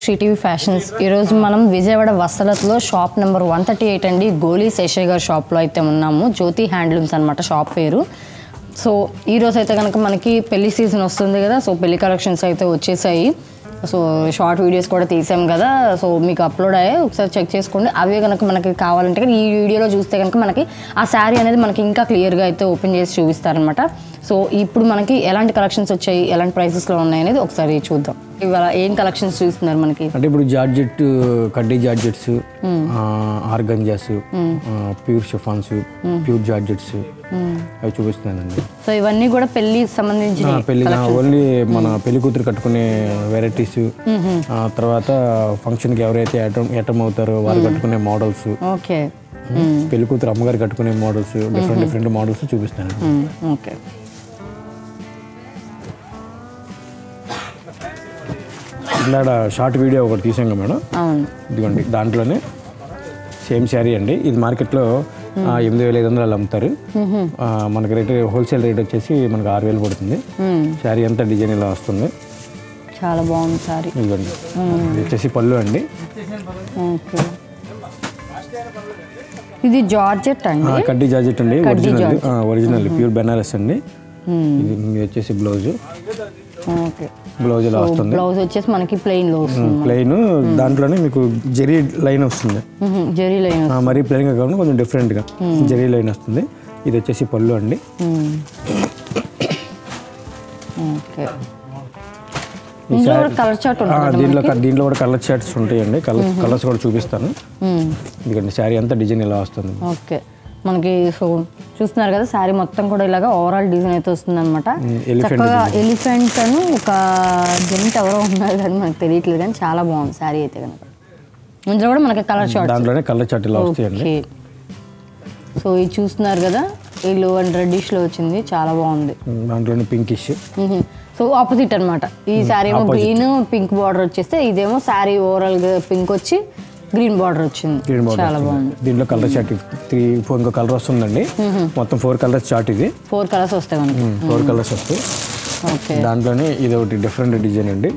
శ్రీటీవీ fashions ఈరోజు మనం విజయవాడ వసలత్లో shop number one thirty eight అండి గోలీ శేషయ్య గారి షాప్లో అయితే ఉన్నాము జ్యోతి హ్యాండ్లూమ్స్ అనమాట షాప్ పేరు సో ఈ రోజు అయితే కనుక మనకి పెళ్లి సీజన్ వస్తుంది కదా సో పెళ్లి కలెక్షన్స్ అయితే వచ్చేసాయి సో షార్ట్ వీడియోస్ కూడా తీసాం కదా సో మీకు అప్లోడ్ అయ్యాయి ఒకసారి చెక్ చేసుకోండి అవే కనుక మనకి కావాలంటే కనుక ఈ వీడియోలో చూస్తే కనుక మనకి ఆ శారీ అనేది మనకి ఇంకా క్లియర్గా అయితే ఓపెన్ చేసి చూపిస్తారనమాట సో ఇప్పుడు మనకి ఎలాంటి కలెక్షన్స్ వచ్చాయి ఎలాంటి ప్రైసెస్లో ఉన్నాయి అనేది ఒకసారి చూద్దాం ఇవాళ ఏం కలెక్షన్స్ చూస్తున్నారు మనకి అంటే ఇప్పుడు జార్జెట్ కడ్డీ georgettes organzas pure chiffons pure georgettes అవి చూపిస్తున్నానండి సో ఇవన్నీ కూడా పెళ్లి సంబంధించిన ఆ, పెళ్లి ఓన్లీ మన పెళ్లి కూతురు కట్టుకునే వెరైటీస్ తర్వాత ఫంక్షన్కి ఎవరైతే అటెండ్ అటెండ్ అవుతారో వారు కట్టుకునే మోడల్స్ ఓకే పెళ్లి కూతురు అమ్మగారు కట్టుకునే మోడల్స్ డిఫరెంట్ డిఫరెంట్ మోడల్స్ చూపిస్తాను ఓకే ఇలాడ షార్ట్ వీడియో ఒకటి తీసాం కదా మేడం అవును ఇదిగోండి దాంట్లోనే సేమ్ శారీ అండి ఇది మార్కెట్లో ఆ, ఎనిమిది వేల ఐదు వందలు అమ్ముతారు ఆ, మనకి రేట్ హోల్సేల్ రేట్ వచ్చేసి మనకి ఆరు వేలు పడుతుంది మ్మ్. శారీ అంతా డిజైన్ ఇలా వస్తుంది చాలా బాగుంది సారీ ఇదిగోండి ఇది వచ్చేసి పళ్ళు అండి ఓకే ఇది జార్జెట్ అండి ఆ, కడ్డీ జార్జెట్ అండి ఒరిజినల్ ఒరిజినల్ ప్యూర్ బెనారస్ అండి ఇది ఇది వచ్చేసి బ్లౌజ్ ఓకే బ్లౌజ్ ఇలా వస్తుంది బ్లౌజ్ వచ్చేసి మనకి ప్లెయిన్ లో వస్తుంది ప్లెయిన్ దాంట్లోనే మీకు జెరీ లైన్ వస్తుంది మ్మ్. జరీ లైన్ ఆ, మరీ ప్లెయిన్గా కాకుండా కొంచెం డిఫరెంట్గా జెరీ లైన్ వస్తుంది ఇది వచ్చేసి పళ్ళు అండి మ్మ్. ఓకే ఇందులో కూడా కలర్ చార్ట్ ఆ, ఉంటుంది దీంట్లో దీంట్లో కూడా కలర్ షర్ట్స్ ఉంటాయండి కలర్ కలర్స్ కూడా చూపిస్తాను మ్మ్. ఎందుకంటే శారీ అంతా డిజైన్ ఇలా వస్తుంది ఓకే మనకి సో చూస్తున్నారు కదా శారీ మొత్తం కూడా ఇలాగా ఓవరాల్ డిజైన్ అయితే వస్తుంది అనమాట elephant చక్కగా ఎలిఫెంట్ అని ఒక జెంట్ ఎవరో ఉన్నారు కానీ మనకు తెలియట్లేదు కానీ చాలా బాగుంది శారీ అయితే కనుక ఇందులో కూడా మనకి కలర్ షార్ట్ దాంట్లోనే కలర్ చార్ట్ ఇలా వస్తాయండి ఓకే సో ఇది చూస్తున్నారు కదా ఎల్లో అండ్ రెడ్డిష్లో వచ్చింది చాలా బాగుంది దాంట్లోనే పింకిష్ మ్మ్. సో ఆపోజిట్ అన్నమాట ఈ శారీ ఏమో గ్రీన్ పింక్ బార్డర్ వచ్చేస్తే ఇదేమో శారీ ఓవరాల్ గా పింక్ వచ్చి గ్రీన్ బార్డర్ వచ్చింది గ్రీన్ బార్డర్ చాలా బాగుంది దీంట్లో కలర్ చార్ట్ త్రీ ఫోర్ ఇంకో కలర్ వస్తుందండి మొత్తం ఫోర్ కలర్స్ చార్ట్ ఇది ఫోర్ కలర్స్ వస్తాయి మనకి ఫోర్ కలర్స్ వస్తాయి ఓకే దాంట్లోనే ఇది ఒకటి డిఫరెంట్ డిజైన్ అండి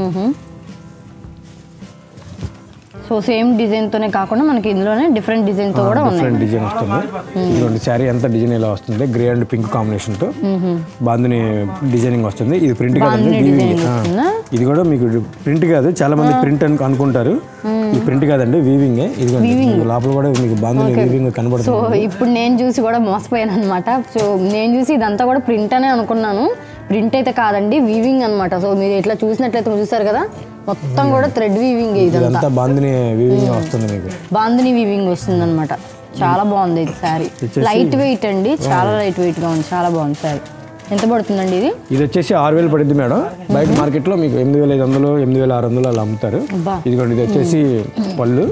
సో సేమ్ డిజైన్ తోనే కాకుండా మనకి ఇందులోనే డిఫరెంట్ డిజైన్ తో కూడా ఉన్నాయి డిఫరెంట్ డిజైన్ వస్తుంది ఇదిగోండి శారీ అంతా డిజైన్ ఇలా వస్తుంది గ్రే అండ్ పింక్ కాంబినేషన్ తో బాందుని డిజైనింగ్ వస్తుంది ఇది ప్రింట్ కాదండి బాందిని వీవింగ్ డిజైన్ వస్తుందా ఇది కూడా మీకు ప్రింట్ కాదు చాలా మంది ప్రింట్ అని అనుకుంటారు ఇది ప్రింట్ కాదండి వీవింగ్ ఇదిగోండి మీకు లోపల కూడా మీకు బాందుని వీవింగ్ సో కనబడుతుంది ఇప్పుడు నేను చూసి కూడా మోసపోయాను అనమాట సో నేను చూసి ఇదంతా కూడా ప్రింట్ అనే అనుకున్నాను ప్రింట్ అయితే కాదండి వీవింగ్ అన్నమాట సో మీరు ఇట్లా చూసినట్లయితే మీరు చూసారు కదా మొత్తం కూడా థ్రెడ్ వీవింగ్ ఇదంతా ఇదంతా బాందుని వీవింగ్ వస్తుంది మీకు బాందిని వీవింగ్ వస్తుంది అనమాట చాలా బాగుంది ఇది శారీ లైట్ వెయిట్ అండి చాలా లైట్ వెయిట్ గా ఉంది చాలా బాగుంది శారీ ఎంత పడుతుందండి ఇది ఇది వచ్చేసి ఆరు వేలు పడుద్ది మేడం బయట మార్కెట్లో మీకు ఎనిమిది వేల ఐదు వందలు ఎనిమిది వేల ఆరు వందలు అలా అమ్ముతారు అబ్బా. ఇదిగోండి ఇది వచ్చేసి పళ్ళు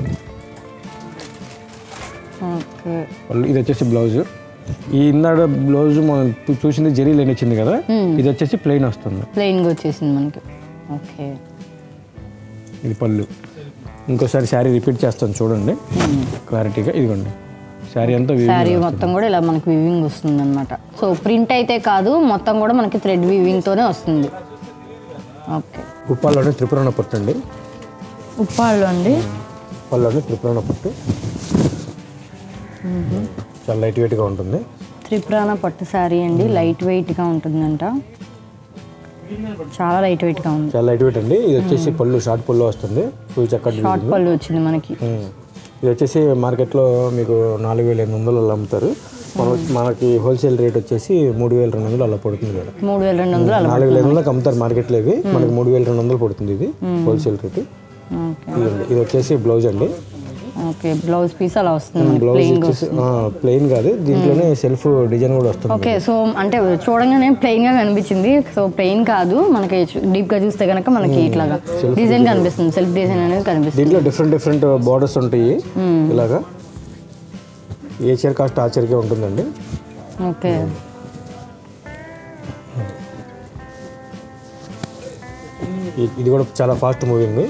ఓకే పళ్ళు ఇది వచ్చేసి బ్లౌజ్ ఈ ఇందాడ బ్లౌజ్ మనం చూ- చూసింది జరీ లైన్ వచ్చింది కదా ఇది వచ్చేసి ప్లెయిన్ వస్తుంది ప్లెయిన్ గా వచ్చేసింది మనకి ఓకే ఇది పళ్ళు ఇంకోసారి శారీ రిపీట్ చేస్తాను చూడండి క్లారిటీగా ఇదిగోండి శారీ అంతా వీవింగ్ శారీ మొత్తం కూడా ఇలా మనకి వీవింగ్ వస్తుంది అనమాట సో ప్రింట్ అయితే కాదు మొత్తం కూడా మనకి థ్రెడ్ వీవింగ్ తోనే వస్తుంది ఓకే ఉప్పాల్లోనే త్రిపురాణ పట్టు అండి ఉప్పాళ్ళు అండి ఉప్పాల్లోనే త్రిపురాణ పట్టు చాలా లైట్ వెయిట్గా ఉంటుంది త్రిపురాణ పట్టు శారీ అండి లైట్ వెయిట్ గా ఉంటుందంట చాలా లైట్ వెయిట్ గా ఉంది చాలా లైట్ వెయిట్ అండి ఇది వచ్చేసి పళ్ళు షార్ట్ పళ్ళు వస్తుంది ఫుల్ చక్కటి షార్ట్ పళ్ళు వచ్చింది మనకి ఉమ్. ఇది వచ్చేసి మార్కెట్లో మీకు నాలుగు వేల ఎనిమిది వందలు అలా అమ్ముతారు మన మనకి హోల్సేల్ రేట్ వచ్చేసి మూడు వేల రెండు వందలు అలా పడుతుంది మేడం మూడు వేల రెండు వందలు అలా నాలుగు వేల ఐదు వందలకు అమ్ముతారు మార్కెట్లో ఇవి మనకి మూడు వేల రెండు వందలు పడుతుంది ఇది హోల్సేల్ రేటు ఓకే ఇదండి ఇది వచ్చేసి బ్లౌజ్ అండి ఓకే బ్లౌజ్ పీస్ అలా వస్తుంది మనకి బ్లౌజ్ ప్లెయిన్ వచ్చేసి ప్లెయిన్ కాదు దీంట్లోనే సెల్ఫ్ డిజైన్ కూడా వస్తుంది ఓకే సో అంటే చూడంగానే ప్లెయిన్ గా కనిపించింది సో ప్లెయిన్ కాదు మనకి డీప్ గా చూస్తే కనుక మనకి ఇట్లాగా డిజైన్ కనిపిస్తుంది సెల్ఫ్ డిజైన్ అనేది కనిపిస్తుంది దీంట్లో డిఫరెంట్ డిఫరెంట్ బార్డర్స్ ఉంటాయి ఇలాగా ఏ చీర కాస్ట్ ఆ చీరకే ఉంటుందండి ఓకే ఇ- ఇది కూడా చాలా ఫాస్ట్ మూవింగ్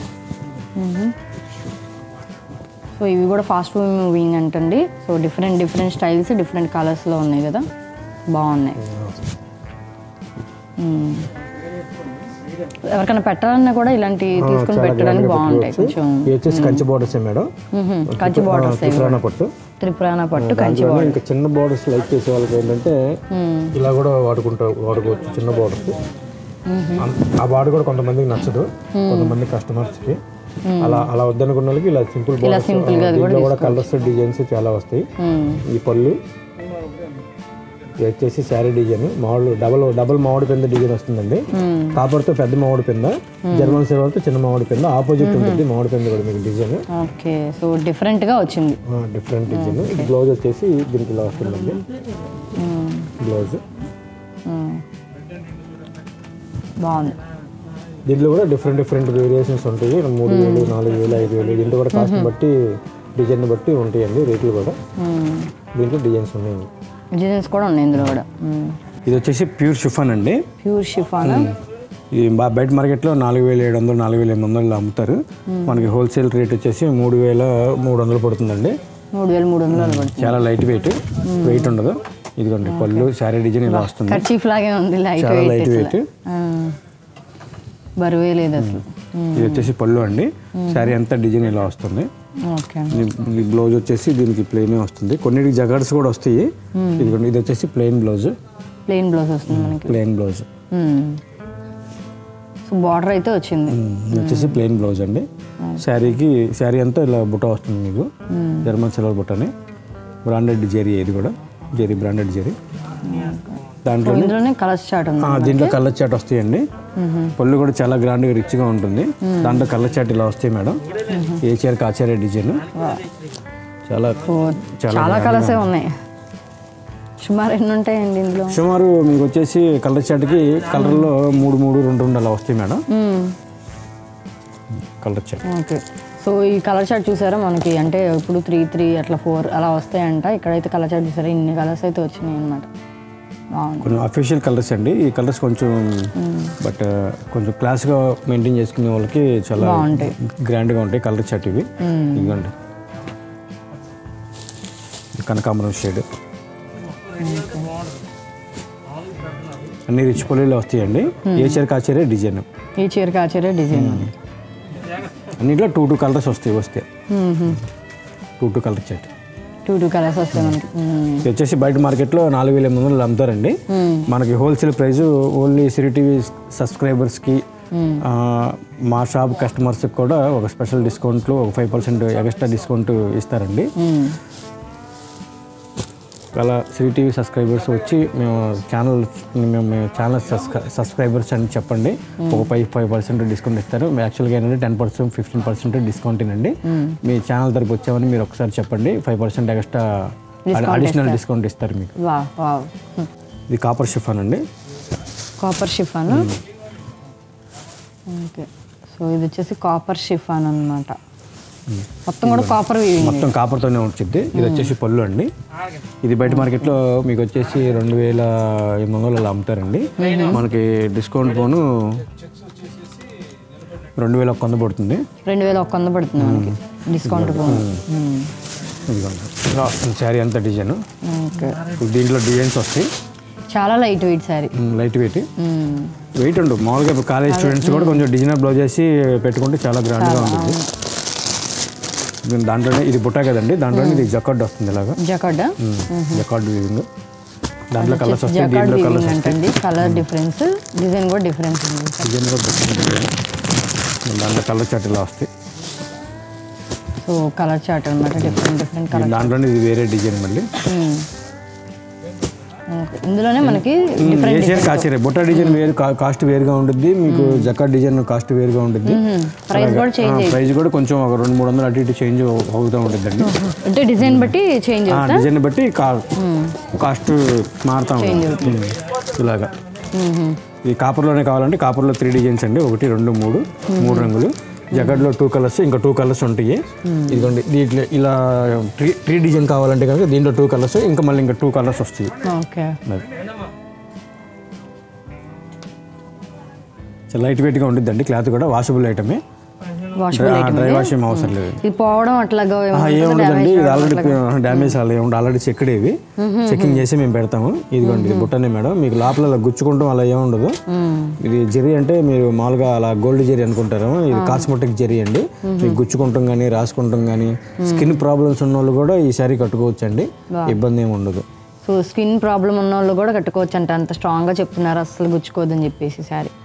సో ఇవి కూడా ఫాస్ట్ మూవింగ్ అంటండి so different different styles different కలర్స్లో ఉన్నాయి కదా బాగున్నాయి మ్మ్. ఎవరికైనా పెట్టాలన్నా కూడా ఇలాంటి తీసుకుని చాలా పెట్టడానికి grand గా బాగుంటాయి పెట్టుకోవచ్చు. కొంచెం ఇవి వచ్చేసి కంచి బోర్డర్స్ మేడం మ్హూ. కంచి బార్డర్స్ త్రిపురాణ పట్టు త్రిపురాణ పట్టు కంచి దాంట్లోనే ఇంకా చిన్న బోర్డర్స్ లైక్ చేసే వాళ్ళకి ఏంటంటే ఇలా కూడా వాడుకుంటా వాడుకోవచ్చు చిన్న బోర్డర్స్ ఆ బార్డర్ కూడా కొంతమందికి నచ్చదు కొంతమంది కస్టమర్స్కి అలా అలా వద్దనుకున్న వాళ్ళకి ఇలా సింపుల్ బోర్డర్స్ simple గా అది దీంట్లో కూడా కలర్స్ డిజైన్స్ చాలా వస్తాయి మ్మ్. ఈ పళ్ళు ఇది వచ్చేసి శారీ డిజైన్ మామిడి డబల్ డబల్ మామిడి పింద డిజైన్ వస్తుందండి కాపర్తో పెద్ద మామిడి పింద జర్మన్ సిల్వర్తో చిన్న మామిడి పింద ఆపోజిట్ ఉంటుంది మామిడి పింద కూడా మీకు డిజైన్ ఓకే సో డిఫరెంట్గా వచ్చింది డిఫరెంట్ డిజైన్ ఇది బ్లౌజ్ వచ్చేసి దీనికి ఇలా వస్తుందండి మ్మ్. బ్లౌజ్ మ్మ్. బాగుంది దీంట్లో కూడా డిఫరెంట్ డిఫరెంట్ వేరియేషన్స్ ఉంటాయి మూడు వేలు నాలుగు వేలు ఐదు వేలు దీంట్లో కూడా కాస్ట్ బట్టి డిజైన్ బట్టి ఉంటాయండి రేట్లు కూడా మ్మ్. దీంట్లో డిజైన్స్ ఉన్నాయి డిజైన్స్ కూడా ఉన్నాయి ఇందులో కూడా ఇది వచ్చేసి ప్యూర్ షిఫాన్ అండి ప్యూర్ షిఫాన్ ఇది బా- బయట మార్కెట్లో నాలుగు వేల ఏడు వందలు నాలుగు వేల ఎనిమిది వందలు అమ్ముతారు మనకి హోల్సేల్ రేట్ వచ్చేసి మూడు వేల మూడు వందలు పడుతుందండి మూడు వేలు మూడు వందలు పడుతుంది చాలా లైట్ వెయిట్ వెయిట్ ఉండదు ఇదిగోండి పళ్ళు శారీ డిజైన్ ఇలా వస్తుంది ఖర్చీఫ్ లాగే ఉంది లైట్ చాలా వెయిట్ లైట్ వెయిట్ బరువే లేదు అసలు ఇది వచ్చేసి పళ్ళు అండి శారీ అంతా డిజైన్ ఇలా వస్తుంది ఓకే ఈ బ్లౌజ్ వచ్చేసి దీనికి ప్లెయిన్ వస్తుంది కొన్నిటికి జగర్స్ కూడా వస్తాయి ఇదిగోండి ఇది వచ్చేసి ప్లెయిన్ బ్లౌజ్ ప్లెయిన్ బ్లౌజ్ వస్తుంది మనకి ప్లెయిన్ బ్లౌజ్ సో బార్డర్ అయితే వచ్చింది ఇది వచ్చేసి ప్లెయిన్ బ్లౌజ్ అండి శారీకి శారీ అంతా ఇలా బుట్ట వస్తుంది మీకు జర్మన్ సిల్వర్ బుట్టని బ్రాండెడ్ జెరీ ఇది కూడా జెరీ బ్రాండెడ్ జెరీ దాంట్లో ఇందులోనే కలర్ చాట్ ఉంది ఆ, దీంట్లో కలర్ చాట్ వస్తాయండి పళ్ళు కూడా చాలా గ్రాండ్గా రిచ్గా ఉంటుంది దాంట్లో కలర్ చాట్ ఇలా వస్తాయి మేడం ఏ చీర కాచారే డిజైన్ చాలా ఓ, చాలా చాలా కలర్సే ఉన్నాయి సుమారు ఎన్ని ఉంటాయండి ఇందులో సుమారు మీకు వచ్చేసి కలర్ చాట్కి కలర్లో మూడు మూడు రెండు రెండు అలా వస్తాయి madam colour chart okay so ఈ కలర్ చార్ట్ చూసారా మనకి అంటే ఇప్పుడు త్రీ త్రీ అట్లా ఫోర్ అలా వస్తాయంట ఇక్కడైతే కలర్ చార్ట్ చూసారా ఇన్ని కలర్స్ అయితే వచ్చినాయి అనమాట బాగుంది కొన్ని అఫీషియల్ కలర్స్ అండి ఈ కలర్స్ కొంచెం బట్ కొంచెం క్లాస్గా మెయింటైన్ చేసుకునే వాళ్ళకి చాలా బాగుంటాయి. గ్రాండ్గా ఉంటాయి కలర్ చాట్ ఇవి ఇదిగోండి ఇది కనకాంబరం షేడ్ అన్ని రిచ్ పొలిలో వస్తాయండి ఏ చీర కాచరే డిజైన్ ఈ చీర కాచరే డిజైన్ ఉంది అన్నిట్లో టూ టూ కలర్స్ వస్తాయి వస్తే two two colour chart two two colours వస్తాయి మనకి మ్మ్. ఇది వచ్చేసి బయట మార్కెట్లో నాలుగు వేల ఎనిమిది వందలు అమ్ముతారండి మనకి wholesale price only Siri TV సబ్స్క్రైబర్స్కి ఆ, మా షాప్ కస్టమర్స్కి కూడా ఒక స్పెషల్ డిస్కౌంట్లు ఒక ఫైవ్ పర్సెంట్ ఎక్స్ట్రా డిస్కౌంట్ ఇస్తారండి మ్మ్. అలా సిరి టీవీ సబ్స్క్రైబర్స్ వచ్చి మేము ఛానల్ మేము ఛానల్ సబ్స్క్రైబర్స్ అని చెప్పండి ఒక ఫైవ్ ఫైవ్ పర్సెంట్ డిస్కౌంట్ ఇస్తారు యాక్చువల్గా ఏంటంటే ten percent fifteen percent discount అండి మీ ఛానల్ తరపు వచ్చామని మీరు ఒకసారి చెప్పండి five percent extra additional discount ఇస్తారు మీకు వా వావ్ ఇది కాపర్ షిఫాన్ అండి కాపర్ షిఫాన్ ఓకే సో ఇది వచ్చేసి కాపర్ షిఫాన్ అన్నమాట మొత్తం కూడా కాపర్ వీవింగ్ మొత్తం కాపర్తోనే వచ్చింది ఇది వచ్చేసి పళ్ళు అండి ఇది బయట మార్కెట్లో మీకు వచ్చేసి రెండు వేల ఎనిమిది వందలు అలా అమ్ముతారండి మనకి డిస్కౌంట్ పోను రెండు వేల ఒక్క వంద పడుతుంది రెండు వేల ఒక్క వంద పడుతుంది మనకి డిస్కౌంట్ ఇదిగోండి ఇలా వస్తుంది శారీ అంతా డిజైన్ ఓకే దీంట్లో డిజైన్స్ వస్తాయి చాలా light weight sari light weight weight ఉండు మామూలుగా ఇప్పుడు కాలేజ్ స్టూడెంట్స్ కూడా కొంచెం డిజైనర్ బ్లౌజ్ వేసి పెట్టుకుంటే చాలా గ్రాండ్గా ఉంటుంది దీని దాంట్లోనే ఇది బుట్ట కదండి దాంట్లోనే ఇది జకార్డ్ వస్తుంది ఇలాగా జకార్డ్ జకార్డ్ వీవింగ్ దాంట్లో కలర్స్ వస్తాయి జకార్డ్ దీంట్లో కలర్స్ వీవింగ్ అంటండి కలర్ డిఫరెన్స్ డిజైన్ కూడా డిఫరెన్స్ ఉంది డిజైన్ కూడా different ఉంది. దాంట్లో కలర్ చాట్ ఇలా వస్తాయి సో కలర్ చార్ట్ అనమాట డిఫరెంట్ డిఫరెంట్ కలర్ దాంట్లోనే ఇది వేరే డిజైన్ మళ్ళీ ఇందులోనే మనకి ఏ డిఫరెంట్ చీర కాచీరే బుట్ట డిజైన్ వేరు కా- కాస్ట్ వేరుగా ఉంటుంది మీకు జకాట్ డిజైన్ కాస్ట్ వేరుగా ఉంటుంది ప్రైస్ కూడా చేంజ్ ప్రైస్ కూడా కొంచెం ఒక రెండు మూడు వందలు అటు ఇటు చేంజ్ అవుతూ ఉంటుందండి అంటే డిజైన్ బట్టి చేంజ్ ఆ డిజైన్ బట్టి కా- కాస్ట్ మారుతూ ఉంటుంది ఉమ్. ఇలాగా ఈ కాపర్లోనే కావాలంటే కాపర్లో త్రీ డిజైన్స్ అండి ఒకటి రెండు మూడు మూడు రంగులు జగడ్లో టూ కలర్స్ ఇంకా టూ కలర్స్ ఉంటాయి ఇదిగోండి దీంట్లో ఇలా ట్రీ ట్రీ డిజైన్ కావాలంటే కనుక దీంట్లో టూ కలర్స్ ఇంకా మళ్ళీ ఇంకా టూ కలర్స్ వస్తాయి ఓకే అది. చాలా లైట్ వెయిట్గా ఉంటుందండి క్లాత్ కూడా వాషబుల్ ఐటమే వాషబుల్ ఐటమ్ డ్రై వాష్ ఏం అవసరం లేదు ఇది పోవడం అట్లాగా ఆహా, ఏముండదండి ఇది ఆల్రెడీ డ్యామేజ్ అలా ఏముండదు ఆల్రెడీ చెక్కడేవి చెకింగ్ చేసి మేము పెడతాము ఇదిగోండి ఇది బుట్టనే మేడం మీకు లోపల అలా గుచ్చుకుంటాం అలా ఏముండదు ఇది జెరీ అంటే మీరు మామూలుగా అలా గోల్డ్ జెరీ అనుకుంటారు ఇది కాస్మెటిక్ జెరీ అండి మీకు గుచ్చుకుంటాం కానీ రాసుకుంటాం కానీ స్కిన్ ప్రాబ్లమ్స్ ఉన్న వాళ్ళు కూడా ఈ శారీ కట్టుకోవచ్చు అండి ఇబ్బంది ఏమి ఉండదు సో స్కిన్ ప్రాబ్లం ఉన్న వాళ్ళు కూడా కట్టుకోవచ్చు అంట అంత స్ట్రాంగ్గా చెప్తున్నారు అస్సలు గుచ్చుకోవద్దని చెప్పేసి శారీ